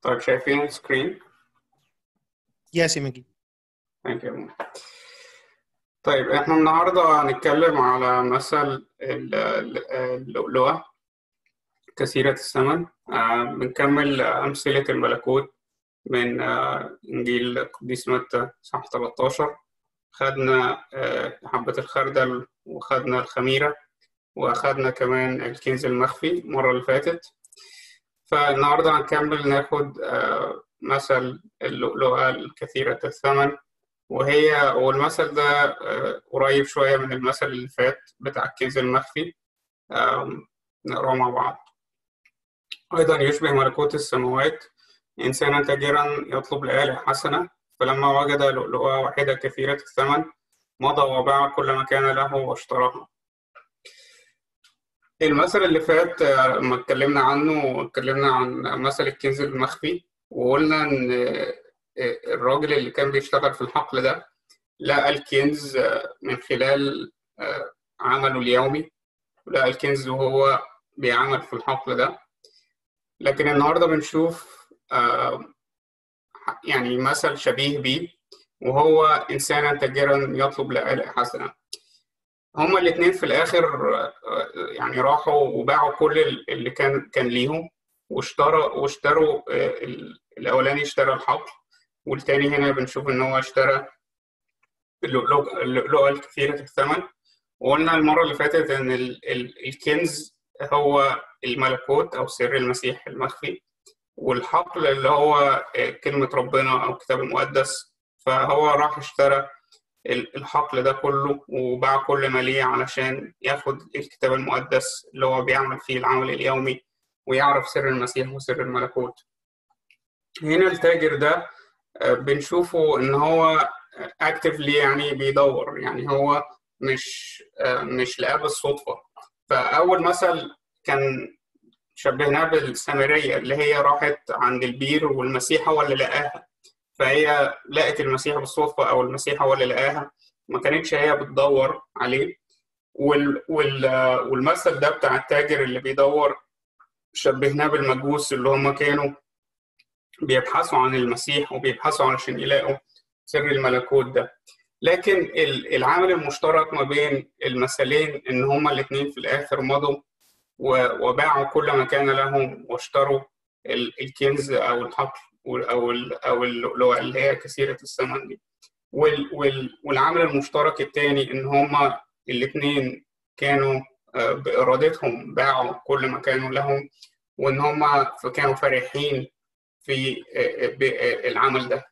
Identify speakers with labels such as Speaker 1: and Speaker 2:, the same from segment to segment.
Speaker 1: طيب شايفين السكرين؟
Speaker 2: Yes, Imagi.
Speaker 1: Thank you. طيب احنا النهارده هنتكلم على مثل ال- ال- اللؤلؤة كثيرة الثمن آه، بنكمل أمثلة الملكوت من آه، إنجيل القديس متى صح 13 خدنا آه، حبة الخردل وخدنا الخميرة وأخدنا كمان الكنز المخفي المرة اللي فاتت فالنهارده هنكمل ناخد آه، مثل اللؤلؤة الكثيرة الثمن وهي والمثل ده آه، قريب شوية من المثل اللي فات بتاع الكنز المخفي آم، نقراه مع بعض أيضا يشبه ملكوت السماوات إنسانا تاجرا يطلب لآلة حسنة فلما وجد لؤلؤة واحدة كثيرة الثمن مضى وباع كل ما كان له واشتراها المثل اللي فات آه، لما اتكلمنا عنه اتكلمنا عن مثل الكنز المخفي وقلنا إن آه، الراجل اللي كان بيشتغل في الحقل ده لقى الكنز آه، من خلال آه، عمله اليومي لقى الكنز وهو بيعمل في الحقل ده لكن النهارده بنشوف آه، يعني مثل شبيه بيه وهو إنسانا تاجرا يطلب لآلة حسنة هما الاتنين في الآخر آه، يعني راحوا وباعوا كل اللي كان كان ليهم واشترى واشتروا آه، ال- الأولاني اشترى الحقل والتاني هنا بنشوف إن هو اشترى اللؤلؤة اللؤلؤة الكثيرة الثمن وقلنا المرة اللي فاتت إن ال- ال- الكنز هو الملكوت أو سر المسيح المخفي والحقل اللي هو آه، كلمة ربنا أو الكتاب المقدس فهو راح اشترى ال- الحقل ده كله وباع كل ما ليه علشان ياخد الكتاب المقدس اللي هو بيعمل فيه العمل اليومي ويعرف سر المسيح وسر الملكوت هنا التاجر ده آه، بنشوفه ان هو اكتفلي يعني بيدور يعني هو مش آه، مش لقاه بالصدفة فأول مثل كان شبهناه بالسامرية اللي هي راحت عند البير والمسيح هو اللي لقاها فهي لقت المسيح بالصدفة أو المسيح هو اللي لقاها ما كانتش هي بتدور عليه وال وال والمثل ده بتاع التاجر اللي بيدور شبهناه بالمجوس اللي هم كانوا بيبحثوا عن المسيح وبيبحثوا علشان يلاقوا سر الملكوت ده لكن ال- العامل المشترك ما بين المثلين ان هما الاثنين في الاخر مضوا و- وباعوا كل ما كان لهم واشتروا ال- الكنز او الحقل وال- او ال- او اللؤلؤه اللي هي كثيره الثمن دي وال- وال- والعامل المشترك الثاني ان هما الاثنين كانوا آه، بارادتهم باعوا كل ما كانوا لهم وان هما كانوا فرحين في آه، بالعمل ده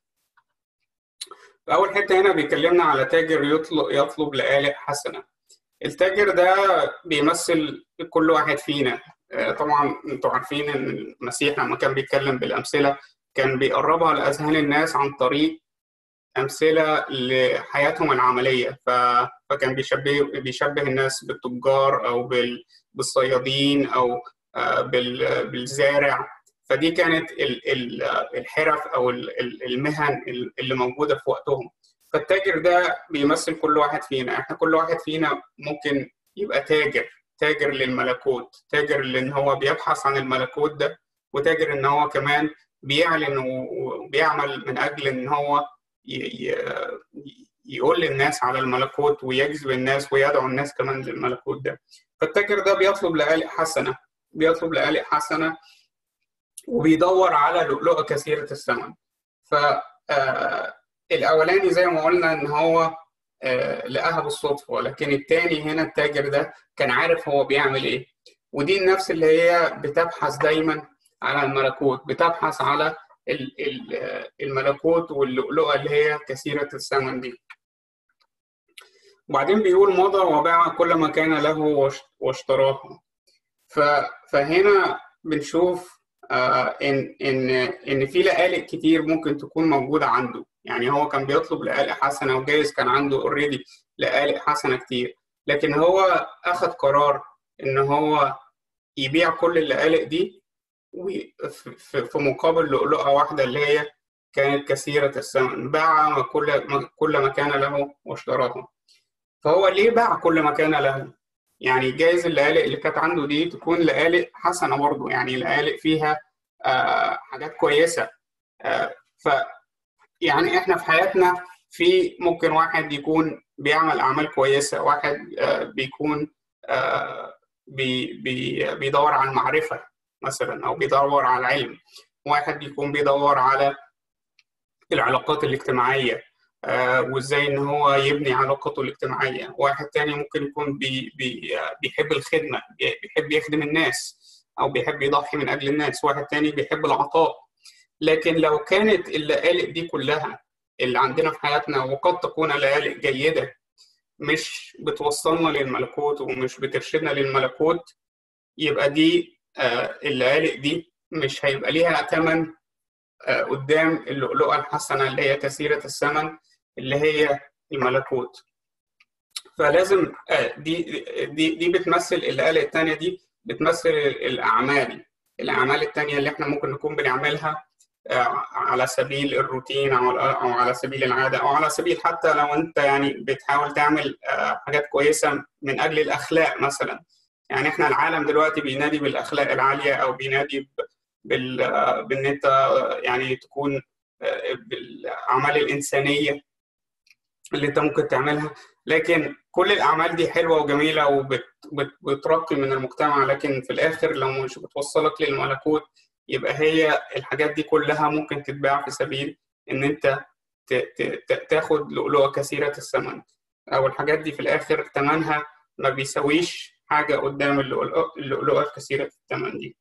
Speaker 1: أول حتة هنا بيكلمنا على تاجر يطلب يطلب لآلة حسنة التاجر ده بيمثل كل واحد فينا آه، طبعا انتوا عارفين ان المسيح لما كان بيتكلم بالأمثلة كان بيقربها لأذهان الناس عن طريق أمثلة لحياتهم العملية ف... فكان بيشبه بيشبه الناس بالتجار أو بال... بالصيادين أو آه، بال... بالزارع فدي كانت ال... ال... الحرف أو ال- ال- المهن اللي موجودة في وقتهم فالتاجر ده بيمثل كل واحد فينا احنا كل واحد فينا ممكن يبقى تاجر تاجر للملكوت تاجر لان هو بيبحث عن الملكوت ده وتاجر ان هو كمان بيعلن وبيعمل من اجل ان هو ي- ي- يقول للناس على الملكوت ويجذب الناس ويدعو الناس كمان للملكوت ده فالتاجر ده بيطلب لآلئ حسنة بيطلب لآلئ حسنة وبيدور على لؤلؤة كثيرة الثمن ف آه، الأولاني زي ما قلنا إن هو آه، لقاها بالصدفة لكن التاني هنا التاجر ده كان عارف هو بيعمل إيه ودي النفس اللي هي بتبحث دايما على الملكوت بتبحث على ال- ال- آه، الملكوت واللؤلؤة اللي هي كثيرة الثمن دي وبعدين بيقول مضى وباع كل ما كان له واشت- واشتراه ف- فهنا بنشوف آه، ان ان ان في لآلئ كتير ممكن تكون موجوده عنده يعني هو كان بيطلب لآلئ حسنه وجايز كان عنده اوريدي لآلئ حسنه كتير لكن هو اخذ قرار ان هو يبيع كل اللآلئ دي وي- في في- في مقابل لؤلؤه واحده اللي هي كانت كثيره الثمن باع ما كل ما كل ما كان له واشتراها فهو ليه باع كل ما كان له يعني جايز اللآلئ اللي كانت عنده دي تكون لآلئ حسنة برضه يعني لآلئ فيها آه، حاجات كويسه آه، ف يعني احنا في حياتنا في ممكن واحد يكون بيعمل اعمال كويسه واحد آه، بيكون آه، بي بي بيدور على المعرفه مثلا او بيدور على العلم واحد بيكون بيدور على العلاقات الاجتماعيه آه، وازاي ان هو يبني علاقاته الاجتماعيه واحد تاني ممكن يكون بي بي بيحب الخدمه بي- بيحب يخدم الناس او بيحب يضحي من اجل الناس واحد تاني بيحب العطاء لكن لو كانت اللقالق دي كلها اللي عندنا في حياتنا وقد تكون لقالق جيده مش بتوصلنا للملكوت ومش بترشدنا للملكوت يبقى دي آه، اللقالق دي مش هيبقى ليها ثمن آه، قدام اللؤلؤة الحسنة اللي هي كثيرة الثمن اللي هي الملكوت فلازم آه، دي دي دي بتمثل اللقالق التانية دي بتمثل الأعمال الأعمال التانية اللي احنا ممكن نكون بنعملها آه، على سبيل الروتين أو أو على سبيل العادة أو على سبيل حتى لو أنت يعني بتحاول تعمل آه، حاجات كويسة من أجل الأخلاق مثلا يعني احنا العالم دلوقتي بينادي بالأخلاق العالية أو بينادي ب- بال آه، بإن أنت آه، يعني تكون آه، بالأعمال الإنسانية اللي أنت ممكن تعملها لكن كل الأعمال دي حلوة وجميلة وبترقي من المجتمع لكن في الآخر لو مش بتوصلك للملكوت يبقى هي الحاجات دي كلها ممكن تتباع في سبيل ان انت ت- ت- ت- تاخد لؤلؤة كثيرة الثمن او الحاجات دي في الاخر ثمنها ما بيساويش حاجة قدام اللؤلؤة اللؤلؤة الكثيرة الثمن دي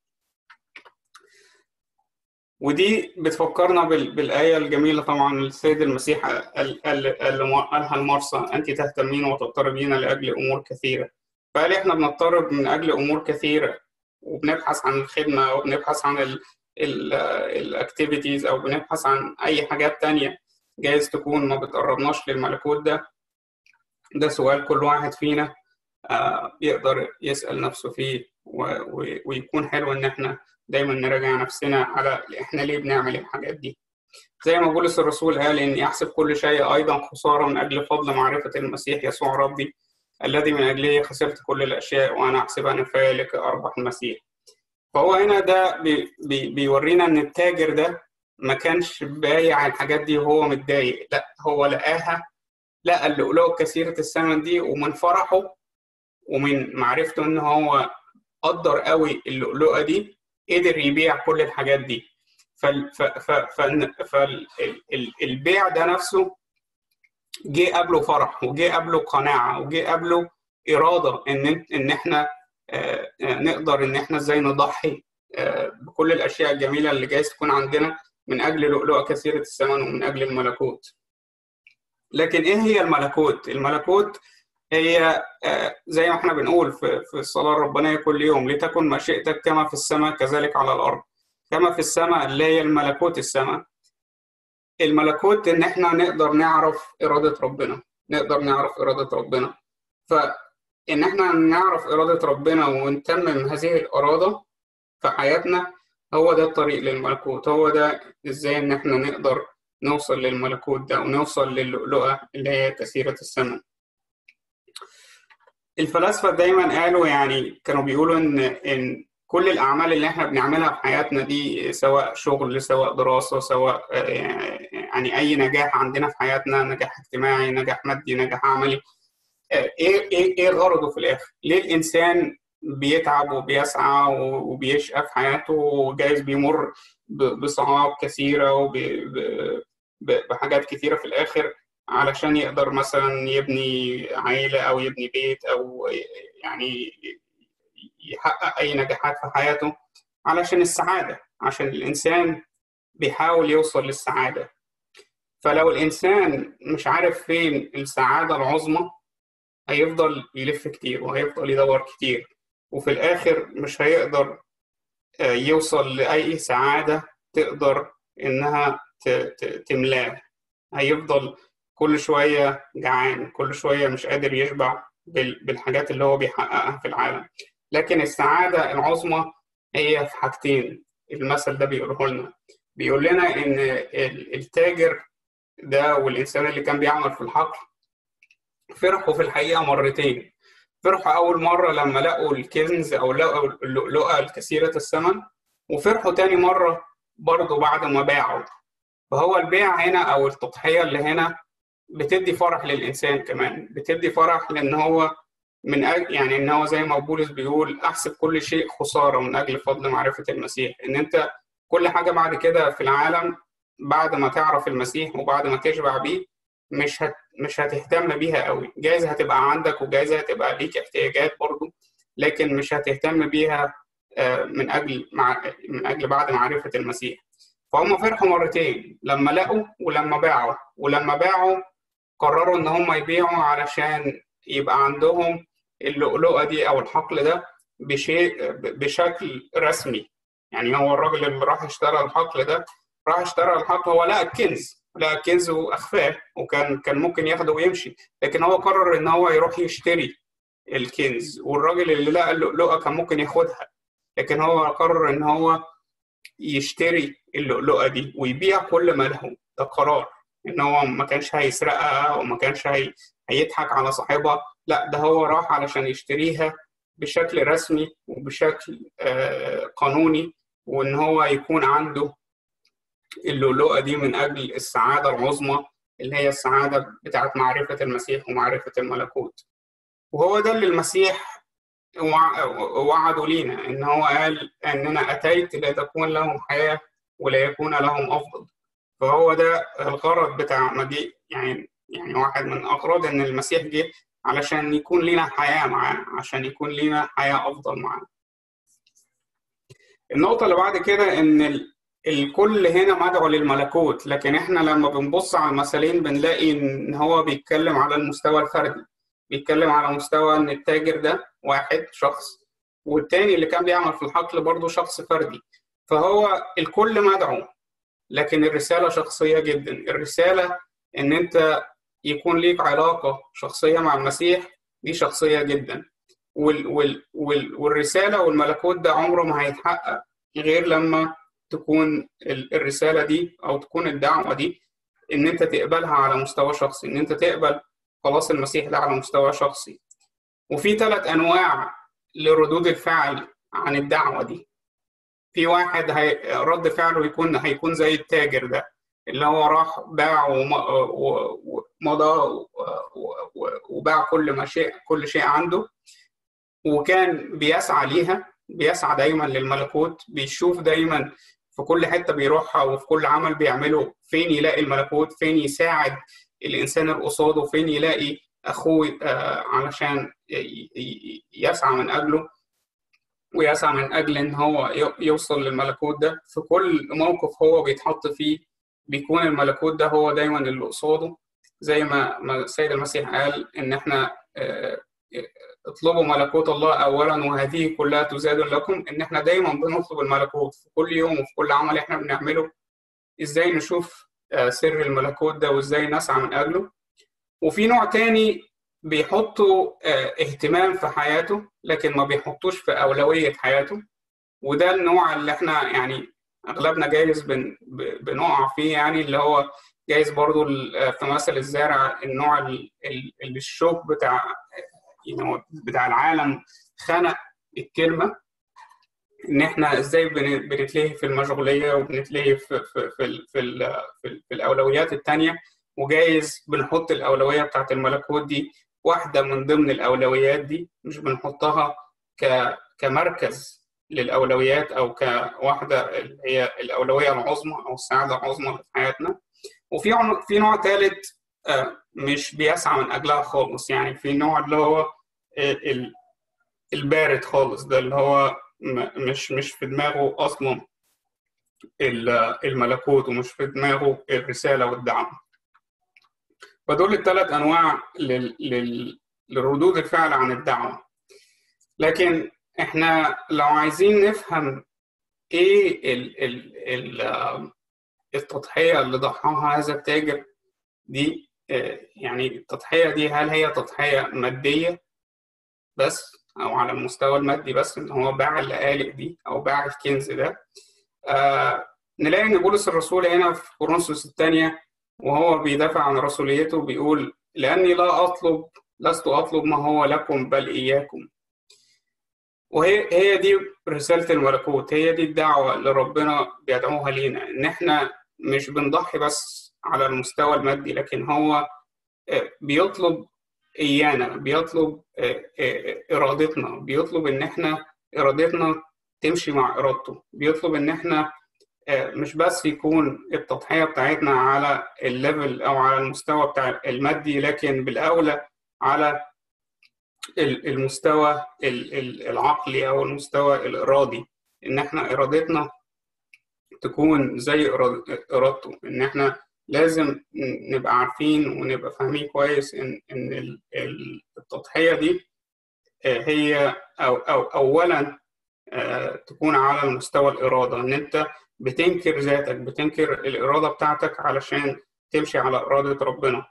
Speaker 1: ودي بتفكرنا بال- بالآية الجميلة طبعا السيد المسيح قال- قال- اللي قالها المرسى أنت تهتمين وتضطربين لأجل أمور كثيرة فقال إحنا بنضطرب من أجل أمور كثيرة وبنبحث عن الخدمة وبنبحث عن الاكتيفيتيز أو بنبحث عن أي حاجات تانية جايز تكون ما بتقربناش للملكوت ده ده سؤال كل واحد فينا آه، يقدر يسأل نفسه فيه و- و- ويكون حلو إن إحنا دايما نراجع نفسنا على إحنا ليه بنعمل الحاجات دي زي ما بولس الرسول قال إني أحسب كل شيء أيضا خسارة من أجل فضل معرفة المسيح يسوع ربي الذي من أجله خسرت كل الأشياء وأنا أحسبها نفاية لكي أربح المسيح فهو هنا ده بي بي بيورينا إن التاجر ده ما كانش بايع الحاجات دي وهو متضايق لا هو لقاها لقى اللؤلؤة كثيرة الثمن دي ومن فرحه ومن معرفته إن هو قدر قوي اللؤلؤة دي قدر يبيع كل الحاجات دي فالبيع ده نفسه جه قبله فرح وجه قبله قناعة وجه قبله إرادة إن إن إحنا آه، آه، نقدر إن إحنا إزاي نضحي آه، بكل الأشياء الجميلة اللي جايز تكون عندنا من أجل لؤلؤة كثيرة الثمن ومن أجل الملكوت. لكن إيه هي الملكوت؟ الملكوت هي آه، زي ما إحنا بنقول في في الصلاة الربانية كل يوم لتكن مشيئتك كما في السماء كذلك على الأرض. كما في السماء اللي هي الملكوت السماء الملكوت ان احنا نقدر نعرف اراده ربنا نقدر نعرف اراده ربنا فان احنا نعرف اراده ربنا ونتمم هذه الاراده في حياتنا هو ده الطريق للملكوت هو ده ازاي ان احنا نقدر نوصل للملكوت ده ونوصل للؤلؤه اللي هي كثيره الثمن الفلاسفه دايما قالوا يعني كانوا بيقولوا ان ان كل الاعمال اللي احنا بنعملها في حياتنا دي سواء شغل سواء دراسه سواء آه، يعني اي نجاح عندنا في حياتنا نجاح اجتماعي نجاح مادي نجاح عملي آه، ايه ايه ايه غرضه في الاخر؟ ليه الانسان بيتعب وبيسعى وبيشقى في حياته وجايز بيمر ب- بصعاب كثيره وبحاجات كثيره في الاخر علشان يقدر مثلا يبني عيله او يبني بيت او يعني يحقق أي نجاحات في حياته علشان السعادة عشان الإنسان بيحاول يوصل للسعادة فلو الإنسان مش عارف فين السعادة العظمى هيفضل يلف كتير وهيفضل يدور كتير وفي الآخر مش هيقدر آه، يوصل لأي سعادة تقدر إنها ت- ت- تملاه هيفضل كل شوية جعان كل شوية مش قادر يشبع بال- بالحاجات اللي هو بيحققها في العالم لكن السعادة العظمى هي في حاجتين المثل ده بيقوله لنا بيقول لنا إن ال- التاجر ده والإنسان اللي كان بيعمل في الحقل فرحوا في الحقيقة مرتين فرحوا أول مرة لما لقوا الكنز أو لقوا اللؤلؤة الكثيرة الثمن وفرحوا تاني مرة برضه بعد ما باعوا فهو البيع هنا أو التضحية اللي هنا بتدي فرح للإنسان كمان بتدي فرح لأن هو من أجل يعني إن هو زي ما بولس بيقول أحسب كل شيء خسارة من أجل فضل معرفة المسيح إن أنت كل حاجة بعد كده في العالم بعد ما تعرف المسيح وبعد ما تشبع بيه مش هت مش هتهتم بيها قوي جايز هتبقى عندك وجايز هتبقى ليك احتياجات برضه لكن مش هتهتم بيها من اجل مع من اجل بعد معرفه المسيح فهم فرحوا مرتين لما لقوا ولما باعوا ولما باعوا قرروا ان هم يبيعوا علشان يبقى عندهم اللؤلؤه دي او الحقل ده بشيء بشكل رسمي يعني هو الراجل اللي راح اشترى الحقل ده راح اشترى الحقل هو لقى الكنز لقى الكنز واخفاه وكان كان ممكن ياخده ويمشي لكن هو قرر ان هو يروح يشتري الكنز والراجل اللي لقى اللؤلؤه كان ممكن ياخدها لكن هو قرر ان هو يشتري اللؤلؤه دي ويبيع كل ما له ده قرار ان هو ما كانش هيسرقها وما كانش هي... هيضحك على صاحبها لا ده هو راح علشان يشتريها بشكل رسمي وبشكل آه قانوني وان هو يكون عنده اللؤلؤه دي من اجل السعاده العظمى اللي هي السعاده بتاعت معرفه المسيح ومعرفه الملكوت وهو ده اللي المسيح وعدوا لينا ان هو قال اننا اتيت لتكون لهم حياه ولا يكون لهم افضل فهو ده الغرض بتاع مجيء يعني يعني واحد من اغراض ان المسيح جه علشان يكون لنا حياه معاه عشان يكون لنا حياه افضل معاه النقطه اللي بعد كده ان الكل هنا مدعو للملكوت لكن احنا لما بنبص على المثلين بنلاقي ان هو بيتكلم على المستوى الفردي بيتكلم على مستوى ان التاجر ده واحد شخص والتاني اللي كان بيعمل في الحقل برضه شخص فردي فهو الكل مدعو لكن الرسالة شخصية جدا الرسالة ان انت يكون ليك علاقة شخصية مع المسيح دي شخصية جدا وال وال وال والرسالة والملكوت ده عمره ما هيتحقق غير لما تكون الرسالة دي أو تكون الدعوة دي إن أنت تقبلها على مستوى شخصي إن أنت تقبل خلاص المسيح ده على مستوى شخصي وفي ثلاث أنواع لردود الفعل عن الدعوة دي في واحد هي رد فعله يكون هيكون زي التاجر ده اللي هو راح باع ومضى وباع كل ما شيء كل شيء عنده وكان بيسعى ليها بيسعى دايما للملكوت بيشوف دايما في كل حته بيروحها وفي كل عمل بيعمله فين يلاقي الملكوت فين يساعد الانسان اللي قصاده فين يلاقي اخوه علشان يسعى من اجله ويسعى من اجل ان هو يوصل للملكوت ده في كل موقف هو بيتحط فيه بيكون الملكوت ده هو دايما اللي قصاده زي ما ما السيد المسيح قال ان احنا اطلبوا ملكوت الله اولا وهذه كلها تزاد لكم ان احنا دايما بنطلب الملكوت في كل يوم وفي كل عمل احنا بنعمله ازاي نشوف سر الملكوت ده وازاي نسعى من اجله وفي نوع تاني بيحطوا اهتمام في حياته لكن ما بيحطوش في اولويه حياته وده النوع اللي احنا يعني اغلبنا جايز بن بنقع فيه يعني اللي هو جايز برضو في مثل الزارع النوع اللي الشوك بتاع بتاع العالم خنق الكلمه ان احنا ازاي بنتلهي في المشغوليه وبنتلهي في في في في, في, في الاولويات الثانيه وجايز بنحط الاولويه بتاعت الملكوت دي واحده من ضمن الاولويات دي مش بنحطها ك كمركز للاولويات او كواحده اللي هي الاولويه العظمى او السعاده العظمى في حياتنا وفي في نوع ثالث مش بيسعى من اجلها خالص يعني في نوع اللي هو البارد خالص ده اللي هو مش مش في دماغه اصلا الملكوت ومش في دماغه الرساله والدعوه فدول الثلاث انواع لردود الفعل عن الدعوه لكن احنا لو عايزين نفهم ايه ال ال ال التضحيه اللي ضحاها هذا التاجر دي يعني التضحيه دي هل هي تضحيه ماديه بس او على المستوى المادي بس ان هو باع اللقالق دي او باع الكنز ده آه نلاقي ان بولس الرسول هنا في كورنثوس الثانيه وهو بيدافع عن رسوليته بيقول لاني لا اطلب لست اطلب ما هو لكم بل اياكم وهي هي دي رسالة الملكوت هي دي الدعوة اللي ربنا بيدعوها لينا إن إحنا مش بنضحي بس على المستوى المادي لكن هو بيطلب إيانا بيطلب إرادتنا بيطلب إن إحنا إرادتنا تمشي مع إرادته بيطلب إن إحنا مش بس يكون التضحية بتاعتنا على الليفل أو على المستوى بتاع المادي لكن بالأولى على المستوى العقلي أو المستوى الإرادي إن إحنا إرادتنا تكون زي إرادته إن إحنا لازم نبقى عارفين ونبقى فاهمين كويس إن إن التضحية دي هي أو أو أولا تكون على المستوى الإرادة إن أنت بتنكر ذاتك بتنكر الإرادة بتاعتك علشان تمشي على إرادة ربنا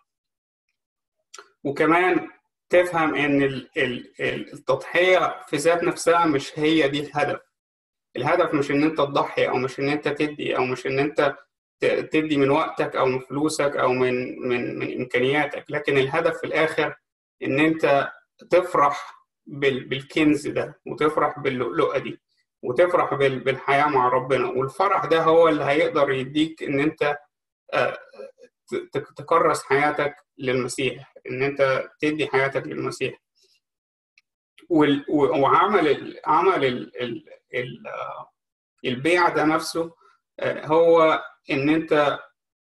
Speaker 1: وكمان تفهم إن التضحية في ذات نفسها مش هي دي الهدف الهدف مش إن أنت تضحي أو مش إن أنت تدي أو مش إن أنت تدي من وقتك أو من فلوسك أو من من من إمكانياتك لكن الهدف في الآخر إن أنت تفرح بالكنز ده وتفرح باللؤلؤة دي وتفرح بالحياة مع ربنا والفرح ده هو اللي هيقدر يديك إن أنت تكرس حياتك للمسيح إن أنت تدي حياتك للمسيح وعمل عمل البيع ده نفسه هو إن أنت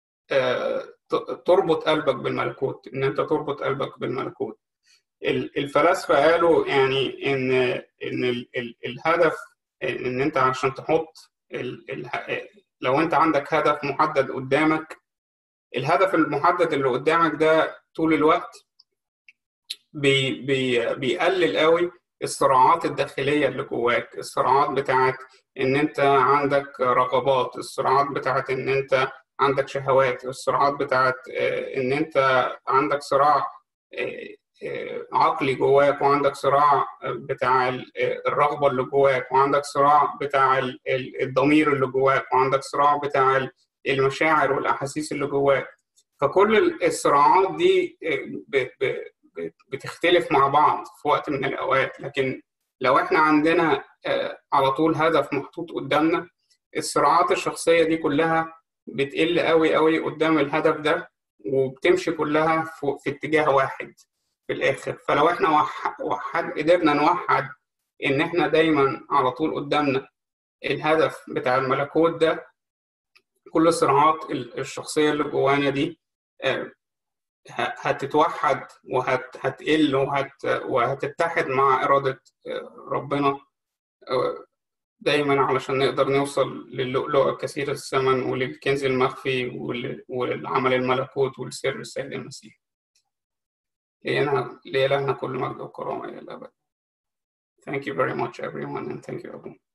Speaker 1: تربط قلبك بالملكوت إن أنت تربط قلبك بالملكوت الفلاسفة قالوا يعني إن إن الهدف ان انت عشان تحط ال ال لو انت عندك هدف محدد قدامك الهدف المحدد اللي قدامك ده طول الوقت بي بي بيقلل قوي الصراعات الداخليه اللي جواك الصراعات بتاعت ان انت عندك رغبات الصراعات بتاعت ان انت عندك شهوات الصراعات بتاعت ان انت عندك صراع عقلي جواك وعندك صراع بتاع الرغبة اللي جواك وعندك صراع بتاع الضمير اللي جواك وعندك صراع بتاع المشاعر والأحاسيس اللي جواك فكل الصراعات دي بتختلف مع بعض في وقت من الأوقات لكن لو احنا عندنا على طول هدف محطوط قدامنا الصراعات الشخصية دي كلها بتقل قوي قوي قدام الهدف ده وبتمشي كلها في اتجاه واحد في الاخر فلو احنا وحد قدرنا نوحد ان احنا دايما على طول قدامنا الهدف بتاع الملكوت ده كل الصراعات الشخصية اللي جوانا دي هتتوحد وهتقل وهت وهتتحد مع إرادة ربنا دايما علشان نقدر نوصل للؤلؤة كثير الثمن وللكنز المخفي وللعمل الملكوت والسر السيد المسيح لينا لنا كل مجد وكرامة إلى الأبد Thank you very much everyone and thank you Abu.